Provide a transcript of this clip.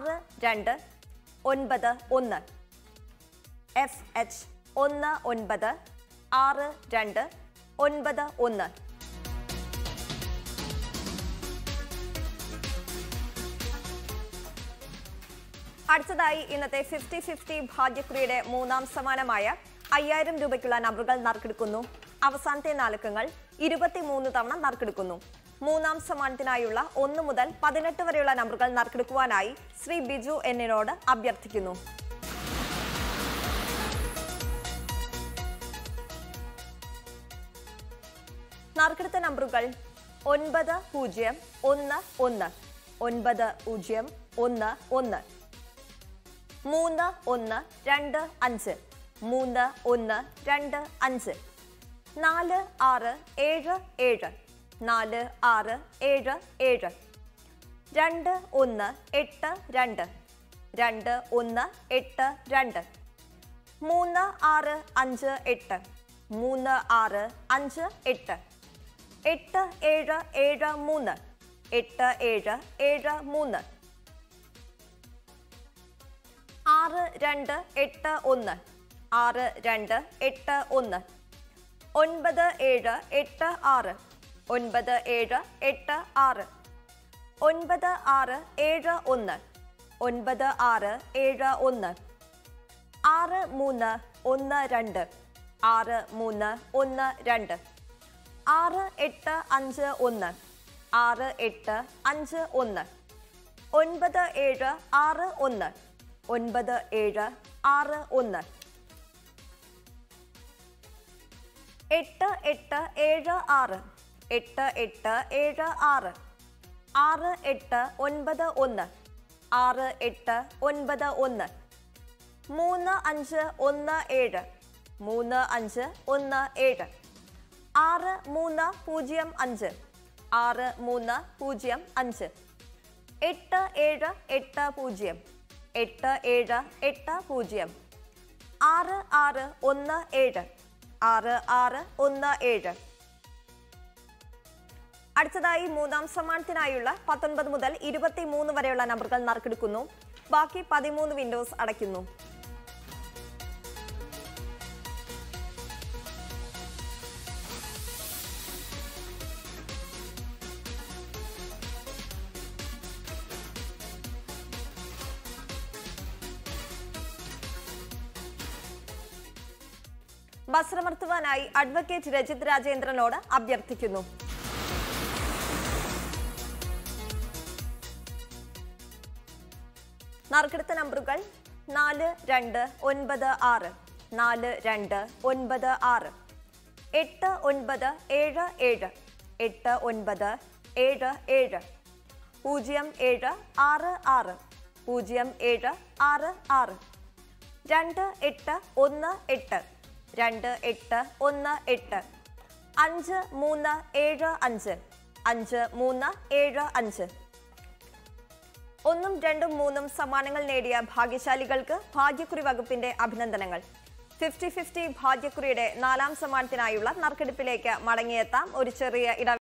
ആറ് രണ്ട് ഒൻപത് ഒന്ന് എഫ് എച്ച് ഒന്ന് ഒൻപത് ആറ് രണ്ട് ഒൻപത് ഒന്ന് അടുത്തതായി ഇന്നത്തെ ഫിഫ്റ്റി ഫിഫ്റ്റി ഭാഗ്യക്കുറിയുടെ മൂന്നാം സമ്മാനമായ അയ്യായിരം രൂപയ്ക്കുള്ള നമ്പറുകൾ നറുക്കെടുക്കുന്നു അവസാനത്തെ നാലക്കങ്ങൾ ഇരുപത്തിമൂന്ന് തവണ നറുക്കെടുക്കുന്നു മൂന്നാം സമ്മാനത്തിനായുള്ള ഒന്ന് മുതൽ പതിനെട്ട് വരെയുള്ള നമ്പറുകൾ നറുക്കെടുക്കുവാനായി ശ്രീ ബിജു എന്നിനോട് അഭ്യർത്ഥിക്കുന്നു നറുക്കെടുത്ത നമ്പറുകൾ ഒൻപത് പൂജ്യം ഒന്ന് ഒന്ന് ഒൻപത് പൂജ്യം ഒന്ന് ഒന്ന് മൂന്ന് ഒന്ന് രണ്ട് അഞ്ച് മൂന്ന് ഒന്ന് രണ്ട് അഞ്ച് നാല് ആറ് ഏഴ് ഏഴ് നാല് ആറ് ഏഴ് ഏഴ് രണ്ട് ഒന്ന് എട്ട് രണ്ട് രണ്ട് ഒന്ന് എട്ട് രണ്ട് മൂന്ന് ആറ് അഞ്ച് എട്ട് മൂന്ന് ആറ് അഞ്ച് എട്ട് എട്ട് ഏഴ് ഏഴ് മൂന്ന് എട്ട് ഏഴ് ഏഴ് മൂന്ന് ആറ് രണ്ട് എട്ട് ഒന്ന് ആറ് രണ്ട് എട്ട് ഒന്ന് ഒൻപത് ഏഴ് എട്ട് ആറ് ഒൻപത് ഏഴ് എട്ട് ആറ് ഒൻപത് ആറ് ഏഴ് ഒന്ന് ഒൻപത് ആറ് ഏഴ് ഒന്ന് ആറ് മൂന്ന് ഒന്ന് രണ്ട് ആറ് മൂന്ന് ഒന്ന് രണ്ട് ആറ് എട്ട് അഞ്ച് ഒന്ന് ആറ് എട്ട് അഞ്ച് ഒന്ന് ഒൻപത് ഏഴ് ആറ് ഒന്ന് ഒൻപത് ഏഴ് ആറ് ഒന്ന് എട്ട് എട്ട് ഏഴ് ആറ് എട്ട് എട്ട് ഏഴ് ആറ് ആറ് എട്ട് ഒൻപത് ഒന്ന് ആറ് എട്ട് ഒൻപത് ഒന്ന് മൂന്ന് അഞ്ച് ഒന്ന് ഏഴ് മൂന്ന് അഞ്ച് ഒന്ന് ഏഴ് ആറ് മൂന്ന് പൂജ്യം അഞ്ച് ആറ് മൂന്ന് പൂജ്യം അഞ്ച് എട്ട് ഏഴ് എട്ട് പൂജ്യം എട്ട് ഏഴ് എട്ട് പൂജ്യം ആറ് ആറ് ഒന്ന് ഏഴ് ആറ് ആറ് ഒന്ന് ഏഴ് അടുത്തതായി മൂന്നാം സമ്മാനത്തിനായുള്ള പത്തൊൻപത് മുതൽ ഇരുപത്തി മൂന്ന് വരെയുള്ള നമ്പറുകൾ നറുക്കെടുക്കുന്നു ബാക്കി പതിമൂന്ന് വിൻഡോസ് അടയ്ക്കുന്നു ബസ്രമർത്തുവാനായി അഡ്വക്കേറ്റ് രജിത് രാജേന്ദ്രനോട് അഭ്യർത്ഥിക്കുന്നു നറുക്കെടുത്ത നമ്പറുകൾ നാല് രണ്ട് ഒൻപത് ആറ് നാല് രണ്ട് ഒൻപത് ആറ് എട്ട് ഒൻപത് ഏഴ് ഏഴ് എട്ട് ഒൻപത് ഏഴ് ഏഴ് പൂജ്യം ഏഴ് ആറ് ആറ് പൂജ്യം ഏഴ് ആറ് ആറ് രണ്ട് എട്ട് ഒന്ന് എട്ട് രണ്ട് എട്ട് ഒന്ന് എട്ട് അഞ്ച് മൂന്ന് ഏഴ് അഞ്ച് അഞ്ച് മൂന്ന് ഏഴ് അഞ്ച് ഒന്നും രണ്ടും മൂന്നും സമ്മാനങ്ങൾ നേടിയ ഭാഗ്യശാലികൾക്ക് ഭാഗ്യക്കുറി വകുപ്പിന്റെ അഭിനന്ദനങ്ങൾ ഫിഫ്റ്റി ഫിഫ്റ്റി ഭാഗ്യക്കുറിയുടെ നാലാം സമ്മാനത്തിനായുള്ള നറുക്കെടുപ്പിലേക്ക് മടങ്ങിയെത്താം ഒരു ചെറിയ ഇട